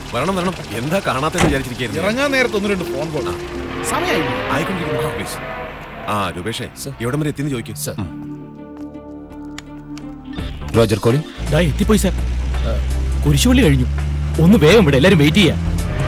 വരണം വരണം എന്താ കാണാത്തെന്ന് വിചാരിച്ചിരിക്കുന്നു ഇറങ്ങാൻ നേരത്തെ ഒന്ന് രണ്ട് ഫോൺ കോൾ സമയമായില്ല ആയിക്കൊണ്ടിരിക്കുന്നു പ്ലീസ് ആ രൂപേഷേ എവിടം വരെ എത്തിന്ന് ചോദിക്കും റോജർ കോളി ദാ എത്തിപ്പോയി സാർ കുരിശുപള്ളി കഴിഞ്ഞു ഒന്ന് വേഗം ഇവിടെ എല്ലാരും വെയിറ്റ് ചെയ്യാം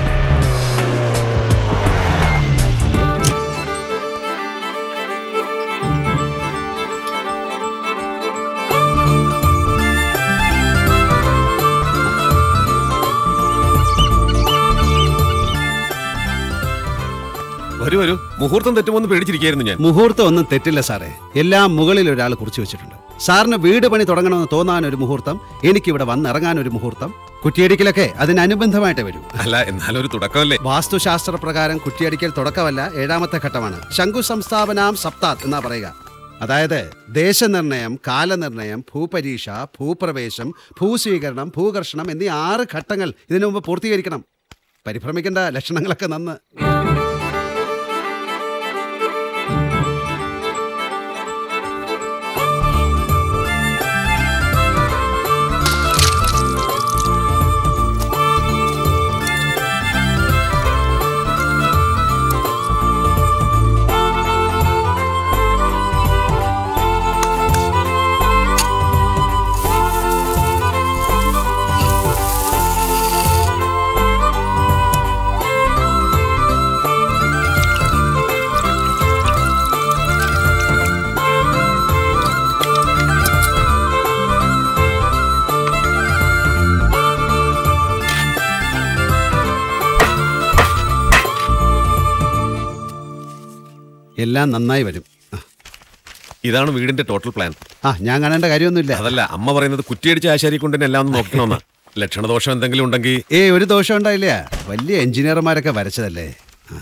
വരൂ വരൂ മുഹൂർത്തം തെറ്റുമോന്ന് പേടിച്ചിരിക്കായിരുന്നു ഞാൻ മുഹൂർത്തം ഒന്നും തെറ്റില്ല സാറേ എല്ലാം മുകളിൽ ഒരാൾ കുറിച്ചു വെച്ചിട്ടുണ്ട് സാറിന് വീട് പണി തുടങ്ങണമെന്ന് തോന്നാൻ ഒരു മുഹൂർത്തം എനിക്കിവിടെ വന്നിറങ്ങാൻ ഒരു മുഹൂർത്തം കുറ്റിയടിക്കലൊക്കെ അതിനനുബന്ധമായിട്ട് വരൂ അല്ല എന്നാലും ഒരു തുടക്കമല്ലേ വാസ്തുശാസ്ത്ര പ്രകാരം കുറ്റിയടിക്കൽ തുടക്കമല്ല ഏഴാമത്തെ ഘട്ടമാണ് ശംഖു സംസ്ഥാപനാം സപ്താത് എന്നാ പറയുക അതായത് ദേശനിർണയം കാലനിർണയം ഭൂപരീക്ഷ ഭൂപ്രവേശം ഭൂസ്വീകരണം ഭൂകർഷണം എന്നീ ആറ് ഘട്ടങ്ങൾ ഇതിനു മുമ്പ് പൂർത്തീകരിക്കണം പരിഭ്രമിക്കേണ്ട ലക്ഷണങ്ങളൊക്കെ നന്ന് എല്ലാം നന്നായി വരും ആ. ഇതാണ് വീടിന്റെ ടോട്ടൽ പ്ലാൻ ആ ഞാൻ കാണേണ്ട കാര്യമൊന്നുമില്ല അതല്ല അമ്മ പറയുന്നത് കുറ്റിയടിച്ച ആശാരി കൊണ്ട് തന്നെ എല്ലാം ഒന്ന് നോക്കണമെന്നാ ലക്ഷണദോഷം എന്തെങ്കിലും ഉണ്ടെങ്കിൽ ഏ ഒരു ദോഷം ഉണ്ടായില്ല വലിയ എഞ്ചിനീയർമാരൊക്കെ വരച്ചതല്ലേ ആ.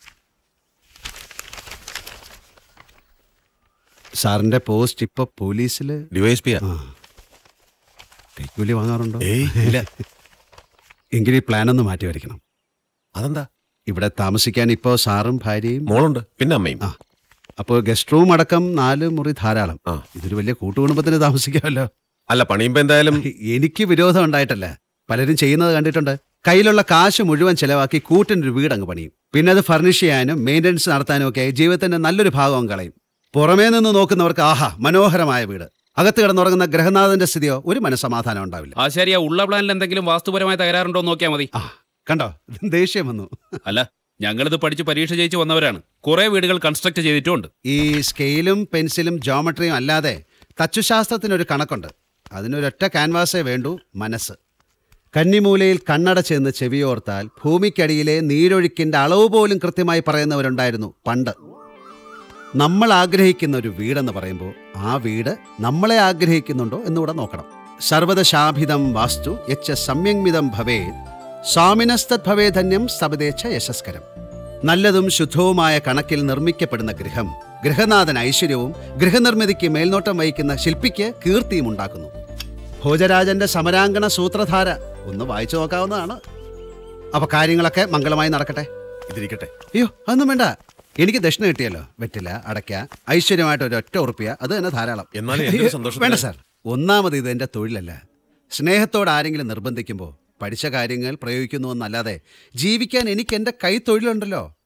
സാറിന്റെ പോസ്റ്റ് ഇപ്പൊ പോലീസില് ഡിവൈഎസ്പിയാ ആ. കൈക്കൂലി വാങ്ങാറുണ്ടോ ഏയ് ഇല്ല എങ്കിൽ ഈ പ്ലാൻ ഒന്ന് മാറ്റി വരയ്ക്കണം അതെന്താ ഇവിടെ താമസിക്കാൻ ഇപ്പോൾ സാറും ഭാര്യയും മോളുണ്ട് പിന്നെ അമ്മയും ആ അപ്പോൾ ഗസ്റ്റ് റൂം അടക്കം നാല് മുറി ധാരാളം ആ. ഇതൊരു വലിയ കൂട്ടുകുടുംബത്തിന് താമസിക്കാമല്ലോ അല്ല പണിയുമ്പോ എന്തായാലും എനിക്ക് വിരോധം ഉണ്ടായിട്ടല്ല പലരും ചെയ്യുന്നത് കണ്ടിട്ടുണ്ട് കയ്യിലുള്ള കാശ് മുഴുവൻ ചെലവാക്കി കൂട്ടിനൊരു വീട് അങ്ങ് പണിയും പിന്നെ അത് ഫർണിഷ് ചെയ്യാനും മെയിൻ്റനൻസ് നടത്താനും ഒക്കെ ജീവിതത്തിന്റെ നല്ലൊരു ഭാഗം അങ്ങ് കളയും പുറമേ നിന്ന് നോക്കുന്നവർക്ക് ആഹാ മനോഹരമായ വീട് അകത്ത് കിടന്നുറങ്ങുന്ന ഗ്രഹനാഥന്റെ സ്ഥിതിയോ ഒരു മനസ്സമാധാനം ഉണ്ടാവില്ല ആശാരി ആ ഉള്ള പ്ലാനിൽ എന്തെങ്കിലും വാസ്തുപരമായ തകരാറുണ്ടോ എന്ന് നോക്കിയാൽ മതി ആ കണ്ടോ ദേഷ്യം വന്നു അല്ല ഞങ്ങളിത് പഠിച്ച് പരീക്ഷ ജയിച്ച് വന്നവരാണ് കുറെ വീടുകൾ കൺസ്ട്രക്ട് ചെയ്തിട്ടുമുണ്ട് ഈ സ്കെയിലും പെൻസിലും ജോമെട്രിയും അല്ലാതെ തച്ചുശാസ്ത്രത്തിനൊരു കണക്കുണ്ട് അതിനൊരൊറ്റ ക്യാൻവാസേ വേണ്ടൂ മനസ്സ് കന്നിമൂലയിൽ കണ്ണടച്ച് നിന്ന് ചെവിയോർത്താൽ ഭൂമിക്കടിയിലെ നീരൊഴുക്കിന്റെ അളവ് പോലും കൃത്യമായി പറയുന്നവരുണ്ടായിരുന്നു പണ്ട് നമ്മൾ ആഗ്രഹിക്കുന്ന ഒരു വീടെന്ന് പറയുമ്പോൾ ആ വീട് നമ്മളെ ആഗ്രഹിക്കുന്നുണ്ടോ എന്നുകൂടെ നോക്കണം സർവദശാഭിതം വാസ്തു യച്ച സംയങ്മിതം ഭവേ സ്വാമിനസ്തത് ഭവേധന്യം സബദേച്ഛ യശസ്കരം നല്ലതും ശുദ്ധവുമായ കണക്കിൽ നിർമ്മിക്കപ്പെടുന്ന ഗൃഹം ഗൃഹനാഥൻ ഐശ്വര്യവും ഗൃഹനിർമ്മിതിക്ക് മേൽനോട്ടം വഹിക്കുന്ന ശില്പിക്ക് കീർത്തിയും ഉണ്ടാക്കുന്നു ഭോജരാജന്റെ സമരാങ്കണ സൂത്രധാര ഒന്ന് വായിച്ചു നോക്കാവുന്നതാണ് അപ്പൊ കാര്യങ്ങളൊക്കെ മംഗളമായി നടക്കട്ടെ ഇതിരിക്കട്ടെ അയ്യോ അതൊന്നും വേണ്ട എനിക്ക് ദക്ഷിണ കിട്ടിയല്ലോ വെറ്റില അടയ്ക്ക ഐശ്വര്യമായിട്ട് ഒരു ഒറ്റ ഉറുപ്പിയ അത് തന്നെ ധാരാളം എന്നാലും എന്തൊരു സന്തോഷത്തിന്- വേണ്ട സാർ ഒന്നാമത് ഇത് എൻ്റെ തൊഴിലല്ല സ്നേഹത്തോട് ആരെങ്കിലും നിർബന്ധിക്കുമ്പോൾ പഠിച്ച കാര്യങ്ങൾ പ്രയോഗിക്കുന്നു എന്നല്ലാതെ ജീവിക്കാൻ എനിക്ക് എൻ്റെ കൈ തൊഴിലുണ്ടല്ലോ